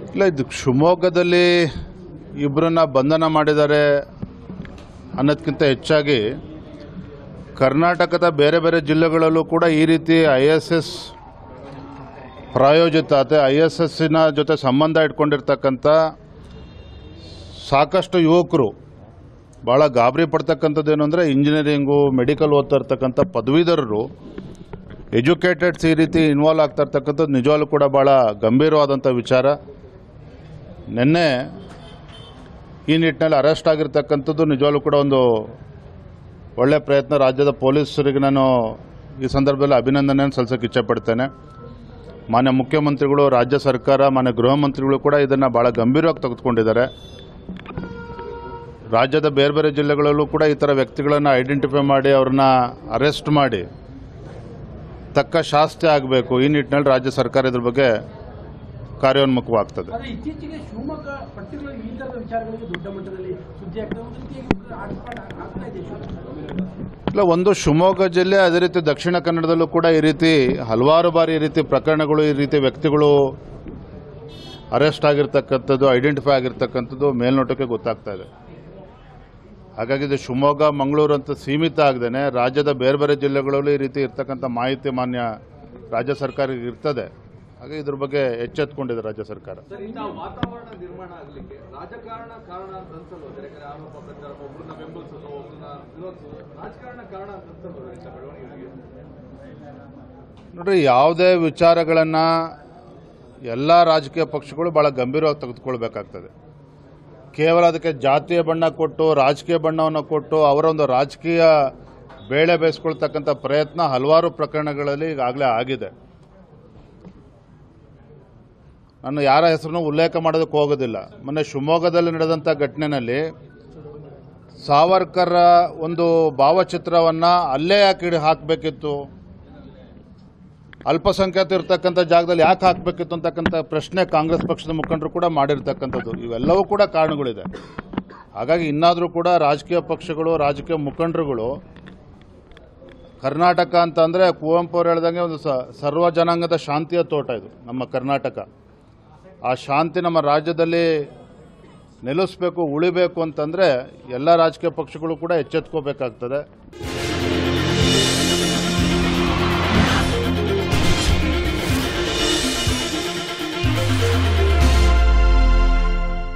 ಇಲ್ಲ ಇದು ಶಿವಮೊಗ್ಗದಲ್ಲಿ ಇಬ್ಬರನ್ನ ಬಂಧನ ಮಾಡಿದ್ದಾರೆ ಅನ್ನೋದಕ್ಕಿಂತ ಹೆಚ್ಚಾಗಿ ಕರ್ನಾಟಕದ ಬೇರೆ ಬೇರೆ ಜಿಲ್ಲೆಗಳಲ್ಲೂ ಕೂಡ ಈ ರೀತಿ ಐ ಎಸ್ ಎಸ್ ಪ್ರಾಯೋಜಿತ ಅಥವಾ ಐ ಎಸ್ ಎಸ್ಸಿನ ಜೊತೆ ಸಂಬಂಧ ಇಟ್ಕೊಂಡಿರ್ತಕ್ಕಂಥ ಸಾಕಷ್ಟು ಯುವಕರು ಭಾಳ ಗಾಬರಿ ಪಡ್ತಕ್ಕಂಥದ್ದು ಏನು ಅಂದರೆ ಇಂಜಿನಿಯರಿಂಗು ಮೆಡಿಕಲ್ ಓದ್ತಾ ಇರ್ತಕ್ಕಂಥ ಪದವೀಧರರು ಎಜುಕೇಟೆಡ್ಸ್ ಈ ರೀತಿ ಇನ್ವಾಲ್ವ್ ಆಗ್ತಾ ಇರ್ತಕ್ಕಂಥದ್ದು ನಿಜವಾಗ್ಲೂ ಕೂಡ ಭಾಳ ಗಂಭೀರವಾದಂಥ ವಿಚಾರ ನಿನ್ನೆ ಈ ನಿಟ್ಟಿನಲ್ಲಿ ಅರೆಸ್ಟ್ ಆಗಿರ್ತಕ್ಕಂಥದ್ದು ನಿಜವಾಗ್ಲೂ ಕೂಡ ಒಂದು ಒಳ್ಳೆಯ ಪ್ರಯತ್ನ ರಾಜ್ಯದ ಪೊಲೀಸರಿಗೆ ನಾನು ಈ ಸಂದರ್ಭದಲ್ಲಿ ಅಭಿನಂದನೆಯನ್ನು ಸಲ್ಲಿಸೋಕೆ ಇಚ್ಛೆಪಡ್ತೇನೆ ಮಾನ್ಯ ಮುಖ್ಯಮಂತ್ರಿಗಳು ರಾಜ್ಯ ಸರ್ಕಾರ ಮಾನ್ಯ ಗೃಹ ಮಂತ್ರಿಗಳು ಕೂಡ ಇದನ್ನು ಭಾಳ ಗಂಭೀರವಾಗಿ ತೆಗೆದುಕೊಂಡಿದ್ದಾರೆ ರಾಜ್ಯದ ಬೇರೆ ಬೇರೆ ಜಿಲ್ಲೆಗಳಲ್ಲೂ ಕೂಡ ಈ ಥರ ವ್ಯಕ್ತಿಗಳನ್ನು ಐಡೆಂಟಿಫೈ ಮಾಡಿ ಅವ್ರನ್ನ ಅರೆಸ್ಟ್ ಮಾಡಿ ತಕ್ಕ ಶಾಸ್ತಿ ಆಗಬೇಕು ಈ ನಿಟ್ಟಿನಲ್ಲಿ ರಾಜ್ಯ ಸರ್ಕಾರ ಇದ್ರ ಬಗ್ಗೆ ಕಾರ್ಯೋನ್ಮುಖವಾಗ್ತದೆ ಆದ್ರೆ ಇತ್ತೀಚೆಗೆ ಶಿವಮೊಗ್ಗ ಪರ್ಟಿಕ್ಯುಲರ್ ಈ ತರದ ವಿಚಾರಗಳಿಗೆ ದೊಡ್ಡ ಮಟ್ಟದಲ್ಲಿ ಸುದ್ದಿ ಆಗ್ತದೆ ಒಂದು ರೀತಿಯಾಗಿ ಹಾಟ್ಸ್ಪಾಟ್ ಆಗ್ತಾ ಇದೆ ಶಿವಮೊಗ್ಗ ಇಲ್ಲ ಒಂದು ಶಿವಮೊಗ್ಗ ಜಿಲ್ಲೆ ಅದೇ ರೀತಿ ದಕ್ಷಿಣ ಕನ್ನಡದಲ್ಲೂ ಕೂಡ ಈ ರೀತಿ ಹಲವಾರು ಬಾರಿ ಈ ರೀತಿ ಪ್ರಕರಣಗಳು ಈ ರೀತಿ ವ್ಯಕ್ತಿಗಳು ಅರೆಸ್ಟ್ ಆಗಿರ್ತಕ್ಕಂಥದ್ದು ಐಡೆಂಟಿಫೈ ಆಗಿರ್ತಕ್ಕಂಥದ್ದು ಮೇಲ್ನೋಟಕ್ಕೆ ಗೊತ್ತಾಗ್ತಾ ಇದೆ ಹಾಗಾಗಿ ಇದು ಶಿವಮೊಗ್ಗ ಮಂಗಳೂರು ಅಂತ ಸೀಮಿತ ಆಗದೇನೆ ರಾಜ್ಯದ ಬೇರೆ ಬೇರೆ ಜಿಲ್ಲೆಗಳಲ್ಲೂ ಈ ರೀತಿ ಇರ್ತಕ್ಕಂಥ ಮಾಹಿತಿ ಮಾನ್ಯ ರಾಜ್ಯ ಸರ್ಕಾರಕ್ಕೆ ಇರ್ತದೆ ಹಾಗೆ ಇದ್ರ ಬಗ್ಗೆ ಎಚ್ಚೆತ್ಕೊಂಡಿದೆ ರಾಜ್ಯ ಸರ್ಕಾರ ಸರ್ ಇಂಥ ವಾತಾವರಣ ನಿರ್ಮಾಣ ಆಗಲಿಕ್ಕೆ ರಾಜಕಾರಣ ಕಾರಣ ಅಂತ ಅನ್ಸಲ್ವಾ ಸರ್ ಯಾಕಂದ್ರೆ ಆರೋಪ ಪ್ರತ್ಯಾರೋಪ ಒಬ್ಬರನ್ನ ಬೆಂಬಲಿಸೋದು ಒಬ್ಬರನ್ನ ವಿರೋಧಿಸೋದು ರಾಜಕಾರಣ ಕಾರಣ ಅಂತ ಅನ್ಸಲ್ವಾ ಇಂಥ ಬೆಳವಣಿಗೆಗಳಿಗೆ ನೋಡ್ರಿ ಯಾವುದೇ ವಿಚಾರಗಳನ್ನು ಎಲ್ಲ ರಾಜಕೀಯ ಪಕ್ಷಗಳು ಭಾಳ ಗಂಭೀರವಾಗಿ ತೆಗೆದುಕೊಳ್ಬೇಕಾಗ್ತದೆ ಕೇವಲ ಅದಕ್ಕೆ ಜಾತಿಯ ಬಣ್ಣ ಕೊಟ್ಟು ರಾಜಕೀಯ ಬಣ್ಣವನ್ನು ಕೊಟ್ಟು ಅವರ ಒಂದು ರಾಜಕೀಯ ಬೇಳೆ ಬೇಯಿಸ್ಕೊಳ್ತಕ್ಕಂಥ ಪ್ರಯತ್ನ ಹಲವಾರು ಪ್ರಕರಣಗಳಲ್ಲಿ ಈಗಾಗಲೇ ಆಗಿದೆ ನಾನು ಯಾರ ಹೆಸರನ್ನು ಉಲ್ಲೇಖ ಮಾಡೋದಕ್ಕೆ ಹೋಗೋದಿಲ್ಲ ಮೊನ್ನೆ ಶಿವಮೊಗ್ಗದಲ್ಲಿ ನಡೆದಂಥ ಘಟನೆಯಲ್ಲಿ ಸಾವರ್ಕರ್ ಒಂದು ಭಾವಚಿತ್ರವನ್ನು ಅಲ್ಲೇ ಯಾಕೆ ಇಡಿ ಹಾಕಬೇಕಿತ್ತು ಅಲ್ಪಸಂಖ್ಯಾತ ಇರ್ತಕ್ಕಂಥ ಜಾಗದಲ್ಲಿ ಯಾಕೆ ಹಾಕಬೇಕಿತ್ತು ಅಂತಕ್ಕಂಥ ಪ್ರಶ್ನೆ ಕಾಂಗ್ರೆಸ್ ಪಕ್ಷದ ಮುಖಂಡರು ಕೂಡ ಮಾಡಿರ್ತಕ್ಕಂಥದ್ದು ಇವೆಲ್ಲವೂ ಕೂಡ ಕಾರಣಗಳಿದೆ ಹಾಗಾಗಿ ಇನ್ನಾದರೂ ಕೂಡ ರಾಜಕೀಯ ಪಕ್ಷಗಳು ರಾಜಕೀಯ ಮುಖಂಡರುಗಳು ಕರ್ನಾಟಕ ಅಂತ ಅಂದರೆ ಕುವೆಂಪು ಅವರು ಹೇಳ್ದಂಗೆ ಒಂದು ಸ ಸರ್ವ ಜನಾಂಗದ ಶಾಂತಿಯ ತೋಟ ಇದು ನಮ್ಮ ಕರ್ನಾಟಕ ಆ ಶಾಂತಿ ನಮ್ಮ ರಾಜ್ಯದಲ್ಲಿ ನೆಲೆಸಬೇಕು ಉಳಿಬೇಕು ಅಂತಂದರೆ ಎಲ್ಲ ರಾಜಕೀಯ ಪಕ್ಷಗಳು ಕೂಡ ಎಚ್ಚೆತ್ಕೋಬೇಕಾಗ್ತದೆ